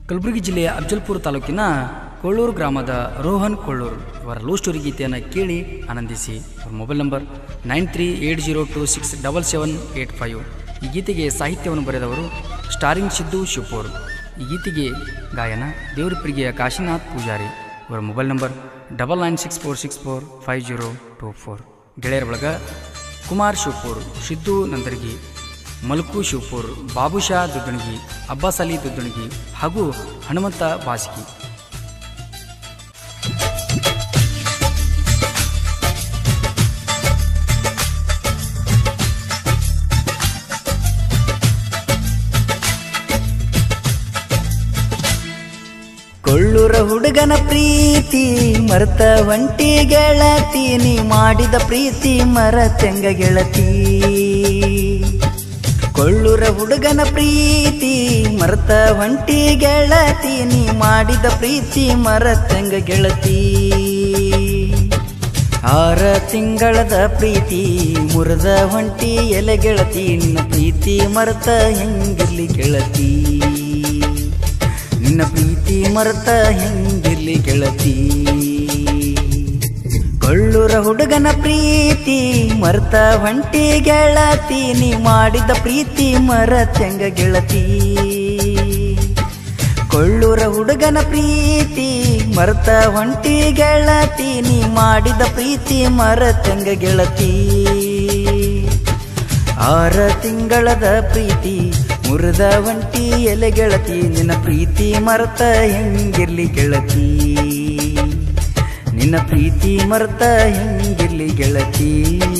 ಕಲಬುರಗಿ ಜಿಲ್ಲೆಯ ಅಫಜಲ್ಪುರ ತಾಲೂಕಿನ ಕೊಳ್ಳೂರು ಗ್ರಾಮದ ರೋಹನ್ ಕೊಳ್ಳೂರು ಇವರ ಲವ್ ಸ್ಟೋರಿ ಗೀತೆಯನ್ನು ಕೇಳಿ ಆನಂದಿಸಿ ಅವ್ರ mobile number nine three eight zero two six double seven eight five ಈ ಗೀತೆಗೆ ಸಾಹಿತ್ಯವನ್ನು ಬರೆದವರು ಸ್ಟಾರಿಂಗ್ ಸಿದ್ದು ಶಿವಪುರ್ ಈ ಗೀತೆಗೆ ಗಾಯನ ದೇವರಪ್ರಿಗೆಯ ಕಾಶಿನಾಥ್ ಪೂಜಾರಿ ಇವರ mobile number double nine six four six four five zero two four ಗೆಳೆಯರ ಬಳಗ ಕುಮಾರ್ ಶಿವಪುರ್ ಸಿದ್ದು ನಂದರ್ಗಿ ಮಲ್ಕು ಶಿವಪುರ್ ಬಾಬುಷಾ ದುದ್ದಣಗಿ ಅಬ್ಬಾಸ್ ಅಲಿ ದುದ್ದಣಗಿ ಹಾಗೂ ಹನುಮಂತ ಬಾಸ್ಕಿ ಕೊಳ್ಳುರ ಹುಡುಗನ ಪ್ರೀತಿ ಮರ್ತ ಒಂಟಿ ಗೆಳತಿ ನೀ ಮಾಡಿದ ಪ್ರೀತಿ ಮರತೆಂಗ ಗೆಳತಿ ಕೊಳ್ಳುರ ಹುಡುಗನ ಪ್ರೀತಿ ಮರ್ತ ಒಂಟಿ ಗೆಳತಿ ನೀ ಮಾಡಿದ ಪ್ರೀತಿ ಮರತೆಂಗ ಗೆಳತಿ ಆರ ತಿಂಗಳದ ಪ್ರೀತಿ ಮುರಿದ ಹೊಂಟಿ ಎಲೆ ಗೆಳತಿ ನಿನ್ನ ಪ್ರೀತಿ ಮರ್ತ ಹೆಂಗಿರ್ಲಿ ಗೆಳತಿ ನಿನ್ನ ಪ್ರೀತಿ ಮರ್ತ ಹೆಂಗಿರ್ಲಿ ಗೆಳತಿ ಕೊಳ್ಳುರ ಹುಡುಗನ ಪ್ರೀತಿ ಮರ್ತ ಹೊಂಟಿ ಗೆಳತಿ ನೀ ಮಾಡಿದ ಪ್ರೀತಿ ಮರತೆಂಗ ಗೆಳತಿ ಕೊಳ್ಳುರ ಹುಡುಗನ ಪ್ರೀತಿ ಮರ್ತ ಹೊಂಟಿ ಗೆಳತಿ ನೀ ಮಾಡಿದ ಪ್ರೀತಿ ಮರತೆಂಗ ಗೆಳತಿ ಆರ ತಿಂಗಳದ ಪ್ರೀತಿ ಮುರಿದ ಒಂಟಿ ಎಲೆ ಗೆಳತಿ ನಿನ್ನ ಪ್ರೀತಿ ಮರ್ತ ಹೆಂಗಿರ್ಲಿ ಗೆಳತಿ ನಿನ್ನ ಪ್ರೀತಿ ಮರ್ತ ಹೆಂಗಿರ್ಲಿ ಗೆಳತಿ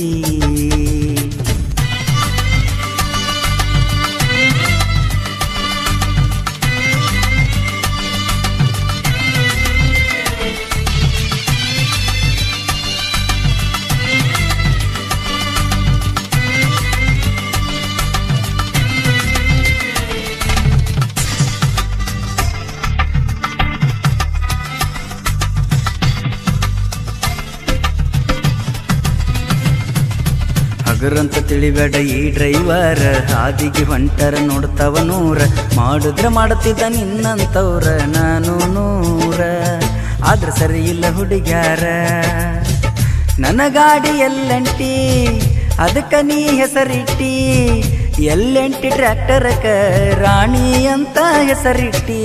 ಹಗರಂತ ತಿಳಿಬೇಡ ಈ ಡ್ರೈವರ್ ಹಾದಿಗೆ ಹೊಂಟರ ನೋಡ್ತವ ನೂರ ಮಾಡಿದ್ರ ಮಾಡುತ್ತಿದ್ದ ನಿನ್ನಂತವ್ರ ನಾನು ನೂರ ಆದ್ರ ಸರಿ ಇಲ್ಲ ಹುಡುಗ್ಯಾರ ನನ್ನ ಗಾಡಿ ಎಲ್ಲಂಟಿ ಅದಕ್ಕ ನೀ ಹೆಸರಿಟ್ಟಿ ಎಲ್ಲೆಂಟಿ ಟ್ರ್ಯಾಕ್ಟರಕ ರಾಣಿ ಅಂತ ಹೆಸರಿಟ್ಟಿ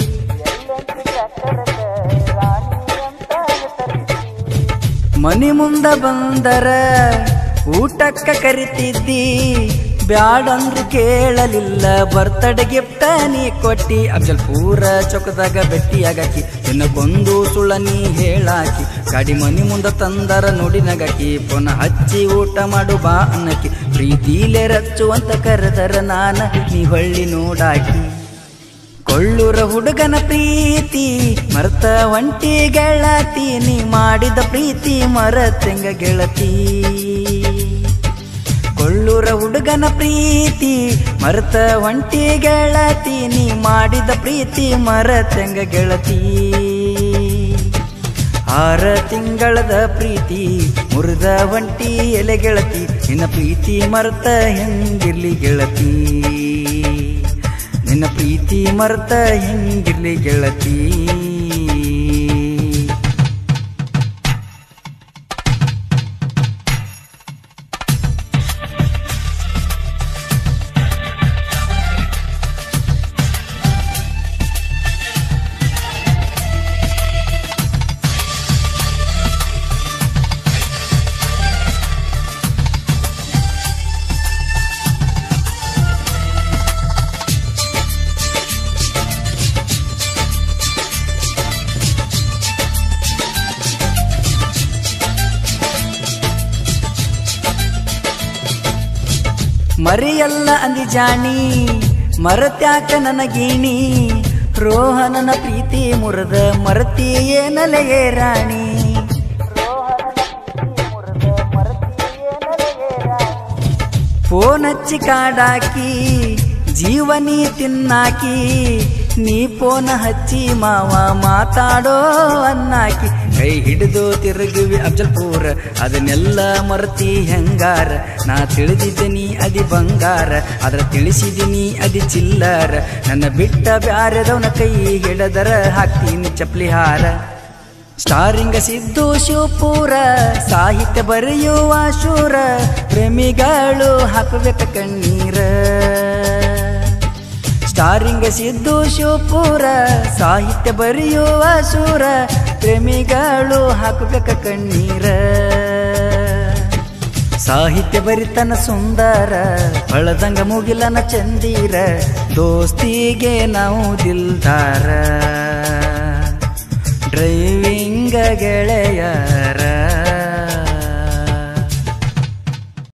ಮನಿ ಮುಂದ ಬಂದರ ಊಟಕ್ಕ ಕರಿತಿದ್ದಿ ಬ್ಯಾಡಂದ್ರು ಕೇಳಲಿಲ್ಲ ಬರ್ತಡೆ ಗಿಫ್ಟ ನೀ ಕೊಟ್ಟಿ ಅಫಜಲ್ಪೂರ ಚೌಕದಾಗ ಭೆಟ್ಟಿಯಾಗಾಕಿ ದಿನಕ್ಕೊಂದು ಸುಳ್ಳ ನೀ ಹೇಳಾಕಿ ಗಾಡಿ ಮನಿ ಮುಂದ ತಂದರ ನೋಡಿ ನಗಾಕಿ ಪುನಃ ಹಚ್ಚಿ ಊಟ ಮಾಡು ಬಾ ಅನ್ನಕಿ ಪ್ರೀತಿಲೇ ರಚ್ಚು ಅಂತ ಕರೆದರ ನಾನ ನೀ ಹೊಳ್ಳಿ ನೋಡಾಕಿ ಕೊಳ್ಳುರ ಹುಡುಗನ ಪ್ರೀತಿ ಮರ್ತ ಒಂಟಿ ಗೆಳತಿ ನೀ ಮಾಡಿದ ಪ್ರೀತಿ ಮರತೆಂಗ ಗೆಳತಿ ಕೊಳ್ಳುರ ಹುಡುಗನ ಪ್ರೀತಿ ಮರ್ತ ಒಂಟಿ ಗೆಳತಿ ನೀ ಮಾಡಿದ ಪ್ರೀತಿ ಮರತೆಂಗ ಗೆಳತಿ ಆರ ತಿಂಗಳದ ಪ್ರೀತಿ ಮುರಿದ ಒಂಟಿ ಎಲೆ ಗೆಳತಿ ನಿನ್ನ ಪ್ರೀತಿ ಮರ್ತ ಹೆಂಗಿರ್ಲಿ ಗೆಳತಿ ನಿನ್ನ ಪ್ರೀತಿ ಮರ್ತ ಹೆಂಗಿರ್ಲಿ ಗೆಳತಿ ಮರೆಯಲ್ಲ ಅಂದಿ ಜಾಣಿ ಮರತ್ಯಾಕ ನನಗೀಣಿ ರೋಹನನ ಪ್ರೀತಿ ಮುರದ ಮರತಿ ಏನಲೆಯೇ ರಾಣಿ ಫೋನ್ ಹಚ್ಚಿ ಕಾಡಾಕಿ ಜೀವನಿ ತಿನ್ನಾಕಿ ನೀ ಪೋನ ಹಚ್ಚಿ ಮಾವ ಮಾತಾಡೋ ಅನ್ನಾಕಿ ಕೈ ಹಿಡಿದು ತಿರುಗುವಿ ಅಫ್ಜಲ್ಪುರ ಅದನ್ನೆಲ್ಲ ಮರ್ತಿ ಹೆಂಗಾರ ನಾ ತಿಳಿದಿದ್ದೀನಿ ಅದಿ ಬಂಗಾರ ಅದ್ರ ತಿಳಿಸಿದ್ದೀನಿ ಅದಿ ಚಿಲ್ಲರ ನನ್ನ ಬಿಟ್ಟ ಬ್ಯಾರದವನ ಕೈ ಹಿಡದರ ಹಾಕ್ತೀನಿ ಚಪ್ಲಿ ಹಾರ ಸ್ಟಾರಿಂಗ ಸಿದ್ದು ಶಿವಪುರ ಸಾಹಿತ್ಯ ಬರೆಯುವ ಶೂರ ಪ್ರೇಮಿಗಳು ಹಾಕಬೇಕ ಕಣ್ಣೀರ ಸ್ಟಾರಿಂಗ ಸಿದ್ದು ಶಿವಪುರ ಸಾಹಿತ್ಯ ಬರೆಯುವ ಶೂರ ಪ್ರೇಮಿಗಳು ಹಾಕಬೇಕ ಕಣ್ಣೀರ ಸಾಹಿತ್ಯ ಬರಿತನ ಸುಂದರ ಬಳದಂಗ ಮುಗಿಲನ ಚಂದೀರ ದೋಸ್ತಿಗೆ ನಾವು ದಿಲ್ದಾರ ಡ್ರೈವಿಂಗ ಗೆಳೆಯ